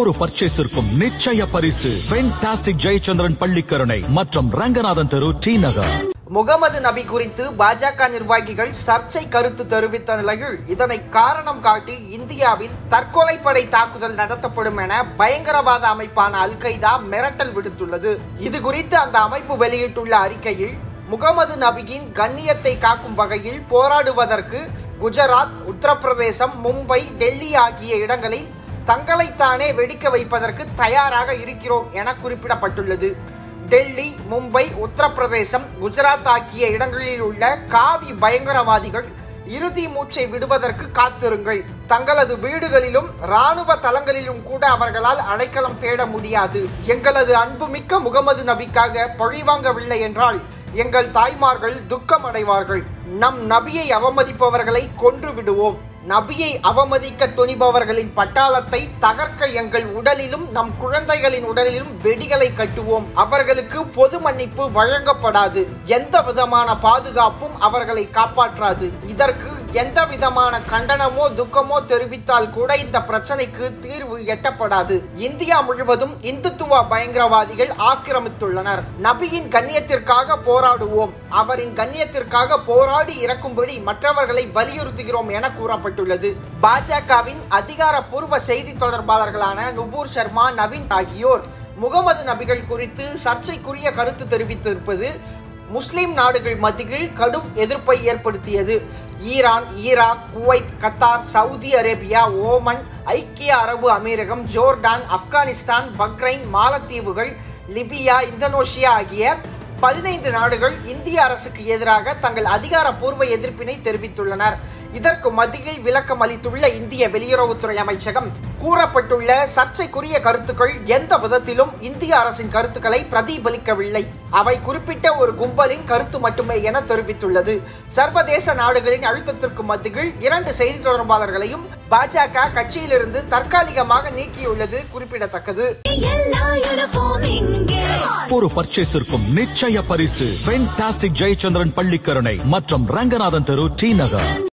ஒவ்வொரு பர்ச்சேஸிற்கும் நிச்சய பரிசு ஃபென்டாஸ்டிக் ஜெயச்சந்திரன் பள்ளிக்கரணை மற்றும் ரங்கநாதன் தெரு டி நகர் முகமது நபி குறித்து பாஜக நிர்வாகிகள் சர்ச்சை கருத்து தெரிவித்த நிலையில் இதனை காரணம் காட்டி இந்தியாவில் தற்கொலைப்படை தாக்குதல் நடத்தப்படும் என பயங்கரவாத அமைப்பான அல் கைதா மிரட்டல் விடுத்துள்ளது இது குறித்து அந்த அமைப்பு வெளியிட்டுள்ள அறிக்கையில் முகமது நபியின் கண்ணியத்தை காக்கும் வகையில் போராடுவதற்கு குஜராத் உத்தரப்பிரதேசம் மும்பை டெல்லி ஆகிய இடங்களில் தங்களைத்தானே வெடிக்க வைப்பதற்கு தயாராக இருக்கிறோம் என குறிப்பிடப்பட்டுள்ளது டெல்லி மும்பை உத்தரப்பிரதேசம் குஜராத் ஆகிய இடங்களில் உள்ள காவி பயங்கரவாதிகள் இறுதி மூச்சை விடுவதற்கு காத்திருங்கள் தங்களது வீடுகளிலும் ராணுவ தளங்களிலும் கூட அவர்களால் அடைக்கலம் தேட முடியாது எங்களது அன்புமிக்க முகமது நபிக்காக பழிவாங்கவில்லை என்றால் எங்கள் தாய்மார்கள் துக்கம் அடைவார்கள் நம் நபியை அவமதிப்பவர்களை கொன்று விடுவோம் நபியை அவமதிக்க துணிபவர்களின் பட்டாளத்தை தகர்க்க எங்கள் உடலிலும் நம் குழந்தைகளின் உடலிலும் வெடிகளை கட்டுவோம் அவர்களுக்கு பொது மன்னிப்பு வழங்கப்படாது எந்த விதமான பாதுகாப்பும் அவர்களை காப்பாற்றாது இதற்கு எந்த விதமான கண்டனமோ துக்கமோ தெரிவித்தால் கூட இந்த பிரச்சனைக்கு தீர்வு எட்டப்படாது இந்தியா முழுவதும் இந்துத்துவ பயங்கரவாதிகள் ஆக்கிரமித்துள்ளனர் நபியின் கண்ணியத்திற்காக போராடுவோம் அவரின் கண்ணியத்திற்காக போராடி இறக்கும்படி மற்றவர்களை வலியுறுத்துகிறோம் என கூறப்பட்டுள்ளது பாஜகவின் அதிகாரப்பூர்வ செய்தி தொடர்பாளர்களான நுபூர் சர்மா நவீன் ஆகியோர் முகமது நபிகள் குறித்து சர்ச்சைக்குரிய கருத்து தெரிவித்திருப்பது முஸ்லிம் நாடுகள் மத்தியில் கடும் எதிர்ப்பை ஏற்படுத்தியது Iran Iraq Kuwait Qatar Saudi Arabia Oman ஐக்கிய அரபு அமீரகம் ஜோர்டான் ஆப்கானிஸ்தான் பக்ரைன் மாலத்தீவுகள் லிபியா இந்தோனேஷியா ஆகிய பதினைந்து நாடுகள் இந்திய அரசுக்கு எதிராக தங்கள் அதிகாரப்பூர்வ எதிர்ப்பினை தெரிவித்துள்ளனர் இதற்கு மத்தியில் விளக்கம் அளித்துள்ள இந்திய வெளியுறவுத்துறை அமைச்சகம் கூறப்பட்டுள்ள சர்ச்சைக்குரிய கருத்துக்கள் எந்த விதத்திலும் இந்திய அரசின் கருத்துக்களை பிரதிபலிக்கவில்லை அவை குறிப்பிட்ட ஒரு கும்பலின் கருத்து மட்டுமே என தெரிவித்துள்ளது சர்வதேச நாடுகளின் அழுத்தத்திற்கு மத்தியில் இரண்டு செய்தி தொடர்பாளர்களையும் பாஜக கட்சியிலிருந்து தற்காலிகமாக நீக்கியுள்ளது குறிப்பிடத்தக்கது எல்லா யூனிஃபார்ம் இங்கே ஒவ்வொரு பர்ச்சேஸிற்கும் நிச்சய பரிசு ஃபென்டாஸ்டிக் ஜெயச்சந்திரன் பள்ளிக்கரணை மற்றும் ரங்கநாதன் தெரு டி நகர்